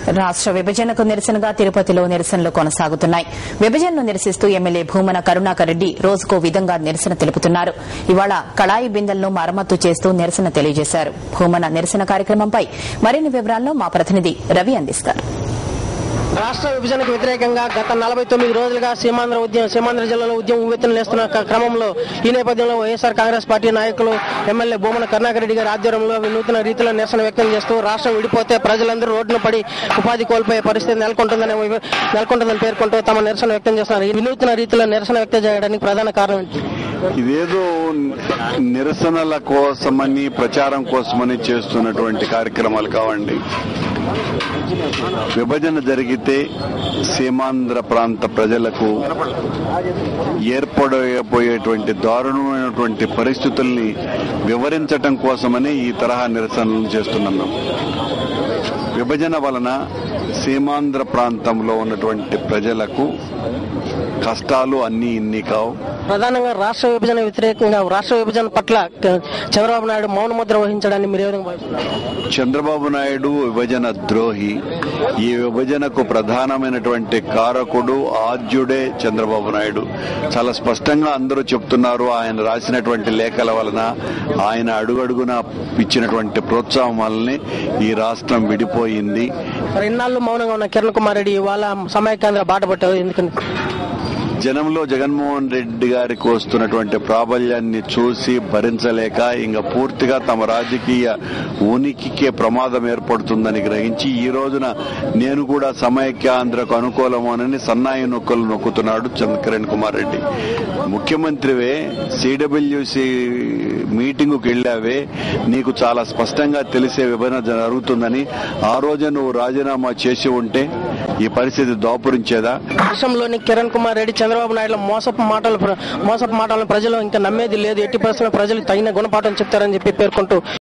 రాష్ట్ర విభజనకు నిరసనగా తిరుపతిలో నిరసనలు కొనసాగుతున్నాయి విభజనను నిరసిస్తూ ఎమ్మెల్యే భూమన కరుణాకర్ రెడ్డి రోజుకో విధంగా నిరసన తెలుపుతున్నారు ఇవాళ కళాయి బిందెలను మరమ్మతు చేస్తూ నిరసన తెలియజేశారు భూమన నిరసన కార్యక్రమంపై మరిన్ని వివరాలను మా ప్రతినిధి రవి అందిస్తారు రాష్ట్ర విభజనకు వ్యతిరేకంగా గత నలభై తొమ్మిది రోజులుగా సీమాంధ్ర ఉద్యమం సీమాంధ్ర జిల్లాలో ఉద్యమం ఉవ్వెత్తున లేస్తున్న క- క్రమంలో ఈ నేపథ్యంలో వైఎస్ఆర్ కాంగ్రెస్ పార్టీ నాయకులు ఎమ్మెల్యే భూమన కరుణాకర్ రెడ్డి గారి ఆధ్వర్యంలో వినూత్న రీతిలో నిరసన వ్యక్తం చేస్తూ రాష్ట్రం విడిపోతే ప్రజలందరూ రోడ్డున పడి ఉపాధి కోల్పోయే పరిస్థితి నెలకొంటుందని నెలకొంటుందని పేర్కొంటూ తమ నిరసన వ్యక్తం చేస్తున్నారు ఈ వినూత్న రీతిలో నిరసన వ్యక్తం చేయడానికి ప్రధాన కారణం ఏంటి? ఇదేదో నిరసనల కోసమని ప్రచారం కోసమని చేస్తున్నటువంటి కార్యక్రమాలు కావండి విభజన జరిగితే సీమాంధ్ర ప్రాంత ప్రజలకు ఏర్పడబోయేటువంటి దారుణమైనటువంటి పరిస్థితుల్ని వివరించటం కోసమని ఈ తరహా నిరసనలు చేస్తున్నాం మేము విభజన వలన సీమాంధ్ర ప్రాంతంలో ఉన్నటువంటి ప్రజలకు కష్టాలు అన్నీ ఇన్ని కావు ప్రధానంగా రాష్ట్ర విభజన వ్యతిరేకంగా రాష్ట్ర విభజన పట్ల క- చంద్రబాబు నాయుడు మౌన ముద్ర వహించడాన్ని మీరు ఏ విధంగా భావిస్తున్నారు? చంద్రబాబు నాయుడు విభజన ద్రోహి ఈ విభజనకు ప్రధానమైనటువంటి కారకుడు ఆద్యుడే చంద్రబాబు నాయుడు చాలా స్పష్టంగా అందరూ చెప్తున్నారు ఆయన రాసినటువంటి లేఖల వలన ఆయన అడుగడుగున ఇచ్చినటువంటి ప్రోత్సాహం వల్లనే ఈ రాష్ట్రం విడిపోయింది మరి ఇన్నాళ్ళు మౌనంగా ఉన్న కిరణ్ కుమార్ రెడ్డి ఇవాళ సమైక్యాంధ్ర బాట పట్టారు ఎందుకని జనంలో జగన్మోహన్ రెడ్డి గారికి వస్తున్నటువంటి ప్రాబల్యాన్ని చూసి భరించలేక ఇంకా పూర్తిగా తమ రాజకీయ ఉనికికే ప్రమాదం ఏర్పడుతుందని గ్రహించి ఈ రోజున నేను కూడా సమైక్యాంధ్రకు అనుకూలమోనని సన్నాయి నొక్కులు నొక్కుతున్నాడు చంద్ర కిరణ్ కుమార్ రెడ్డి ముఖ్యమంత్రివే సిడబ్ల్యూసి మీటింగుకి వెళ్ళావే నీకు చాలా స్పష్టంగా తెలిసే విభజన జరుగుతుందని ఆ రోజు నువ్వు రాజీనామా చేసి ఉంటే ఈ పరిస్థితి దాపురించేదా రాష్ట్రంలోని కిరణ్ కుమార్ రెడ్డి చంద్రబాబు నాయుడు మోసపు మాటలు మోసపు మాటలను ప్రజలు ఇంకా నమ్మేది లేదు ఎట్టి పరిస్థితుల్లో ప్రజలు తగిన గుణపాఠం చెప్తారని చెప్పి పేర్కొంటూ